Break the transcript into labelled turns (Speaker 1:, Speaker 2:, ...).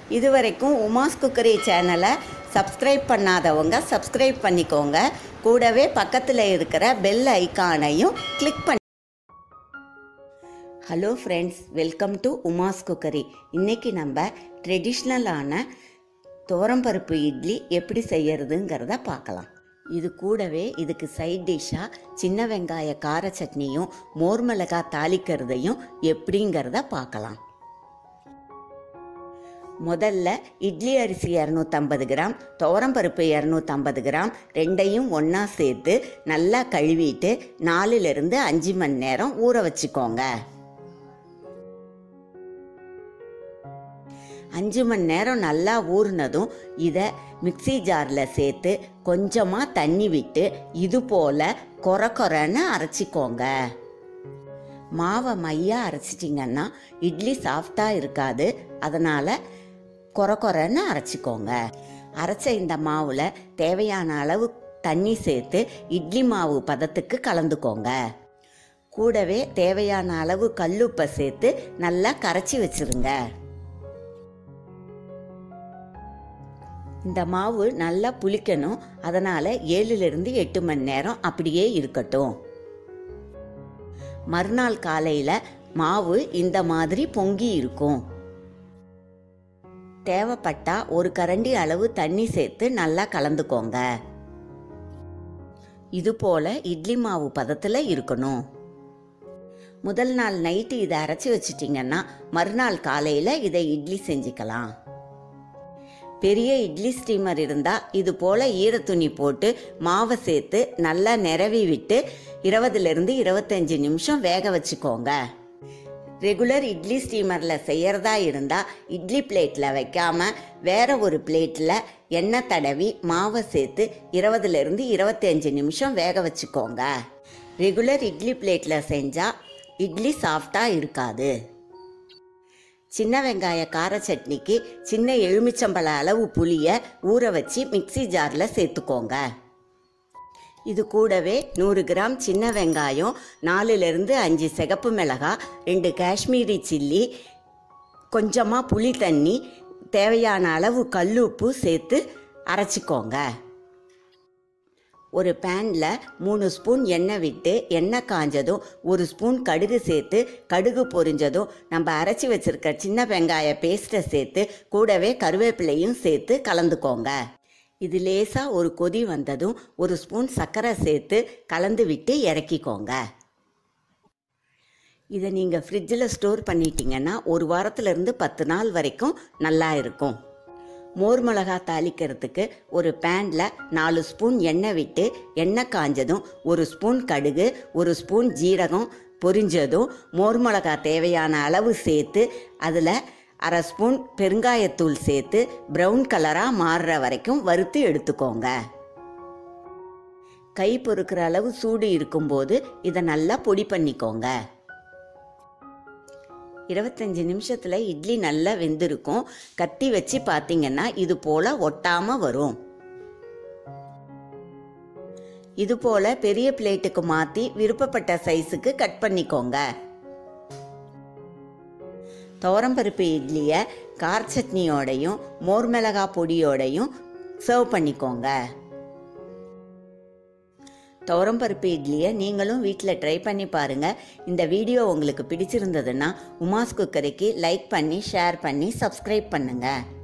Speaker 1: இதுவரைக்கும் உமாஸ் குக்கரி சேனலை சப்ஸ்கிரைப் பண்ணாதவங்க சப்ஸ்கிரைப் பண்ணிக்கோங்க கூடவே பக்கத்தில் இருக்கிற பெல் ஐகானையும் கிளிக் பண்ணி hello friends welcome to Uma's cookery இன்றைக்கி நம்ம ட்ரெடிஷ்னலான துவரம்பருப்பு இட்லி எப்படி செய்யறதுங்கிறத பார்க்கலாம் இது கூடவே இதுக்கு சைட் டிஷ்ஷாக சின்ன வெங்காய கார சட்னியும் மோர் மிளகாய் தாளிக்கிறதையும் எப்படிங்கிறத பார்க்கலாம் முதல்ல இட்லி அரிசி இரநூத்தம்பது கிராம் துவரம்பருப்பு இரநூத்தம்பது கிராம் ரெண்டையும் ஒன்றா சேர்த்து நல்லா கழுவிட்டு நாலுலேருந்து அஞ்சு மணி நேரம் ஊற வச்சுக்கோங்க அஞ்சு மணி நேரம் நல்லா ஊறினதும் இதை மிக்சி ஜாரில் சேர்த்து கொஞ்சமாக தண்ணி விட்டு இது போல் கொர கொரன்னு அரைச்சிக்கோங்க மாவை மையாக அரைச்சிட்டிங்கன்னா இட்லி சாஃப்டாக இருக்காது அதனால் கொர கொரன்னு அரைச்சிக்கோங்க அரைச்ச இந்த மாவில் தேவையான அளவு தண்ணி சேர்த்து இட்லி மாவு பதத்துக்கு கலந்துக்கோங்க கூடவே தேவையான அளவு கல்லுப்பை சேர்த்து நல்லா கரைச்சி வச்சிருங்க இந்த மாவு நல்லா புளிக்கணும் அதனால் ஏழுலேருந்து எட்டு மணி நேரம் அப்படியே இருக்கட்டும் மறுநாள் காலையில் மாவு இந்த மாதிரி பொங்கி இருக்கும் தேவைப்பட்டா ஒரு கரண்டி அளவு தண்ணி சேர்த்து நல்லா கலந்துக்கோங்க இது போல இட்லி மாவு பதத்தில் இருக்கணும் முதல் நாள் நைட்டு இதை அரைச்சி வச்சிட்டிங்கன்னா மறுநாள் காலையில் இதை இட்லி செஞ்சுக்கலாம் பெரிய இட்லி ஸ்டீமர் இருந்தால் இது போல் ஈரத்துணி போட்டு மாவை சேர்த்து நல்லா நிரவி விட்டு இருபதுலேருந்து இருபத்தஞ்சி நிமிஷம் வேக வச்சுக்கோங்க ரெகுலர் இட்லி ஸ்டீமரில் செய்கிறதா இருந்தால் இட்லி பிளேட்டில் வைக்காம வேற ஒரு பிளேட்டில் எண்ணெய் தடவி மாவை சேர்த்து இருபதுலேருந்து இருபத்தஞ்சி நிமிஷம் வேக வச்சுக்கோங்க ரெகுலர் இட்லி பிளேட்டில் செஞ்சால் இட்லி சாஃப்டாக இருக்காது சின்ன வெங்காய கார சட்னிக்கு சின்ன எலுமிச்சம்பழ அளவு புளியை ஊற வச்சு மிக்சி ஜாரில் சேர்த்துக்கோங்க இது கூடவே நூறு கிராம் சின்ன வெங்காயம் நாலுலேருந்து அஞ்சு சிகப்பு மிளகாய் ரெண்டு காஷ்மீரி சில்லி கொஞ்சமாக புளி தண்ணி தேவையான அளவு கல்லுப்பு சேர்த்து அரைச்சிக்கோங்க ஒரு பேனில் மூணு ஸ்பூன் எண்ணெய் விட்டு எண்ணெய் காஞ்சதும் ஒரு ஸ்பூன் கடுகு சேர்த்து கடுகு பொரிஞ்சதும் நம்ம அரைச்சி வச்சிருக்க சின்ன வெங்காய பேஸ்ட்டை சேர்த்து கூடவே கருவேப்பிலையும் சேர்த்து கலந்துக்கோங்க இது லேசாக ஒரு கொதி வந்ததும் ஒரு ஸ்பூன் சர்க்கரை சேர்த்து கலந்து விட்டு இறக்கிக்கோங்க இதை நீங்கள் ஃப்ரிட்ஜில் ஸ்டோர் பண்ணிட்டீங்கன்னா ஒரு வாரத்துலேருந்து பத்து நாள் வரைக்கும் நல்லா இருக்கும் மோர் மிளகா தாளிக்கிறதுக்கு ஒரு பேனில் நாலு ஸ்பூன் எண்ணெய் விட்டு எண்ணெய் காஞ்சதும் ஒரு ஸ்பூன் கடுகு ஒரு ஸ்பூன் ஜீரகம் பொரிஞ்சதும் மோர் மிளகா தேவையான அளவு சேர்த்து அதில் அரை ஸ்பூன் பெருங்காயத்தூள் சேர்த்து ப்ரௌன் கலராக மாறுற வரைக்கும் வறுத்து எடுத்துக்கோங்க கை பொறுக்கிற அளவு சூடு இருக்கும்போது இதை நல்லா பொடி பண்ணிக்கோங்க இருபத்தஞ்சி நிமிஷத்தில் இட்லி நல்லா வெந்திருக்கும் கத்தி வச்சு பார்த்தீங்கன்னா இது போல் ஒட்டாமல் வரும் இது போல் பெரிய பிளேட்டுக்கு மாற்றி விருப்பப்பட்ட சைஸுக்கு கட் பண்ணிக்கோங்க துவரம்பருப்பு இட்லியை கார சட்னியோடையும் மோர் மிளகா பொடியோடையும் சர்வ் பண்ணிக்கோங்க துவரம்பருப்பு இட்லியை நீங்களும் வீட்டில் ட்ரை பண்ணி பாருங்கள் இந்த வீடியோ உங்களுக்கு பிடிச்சிருந்ததுன்னா உமாஸ் குக்கரிக்கு லைக் பண்ணி ஷேர் பண்ணி சப்ஸ்கிரைப் பண்ணுங்கள்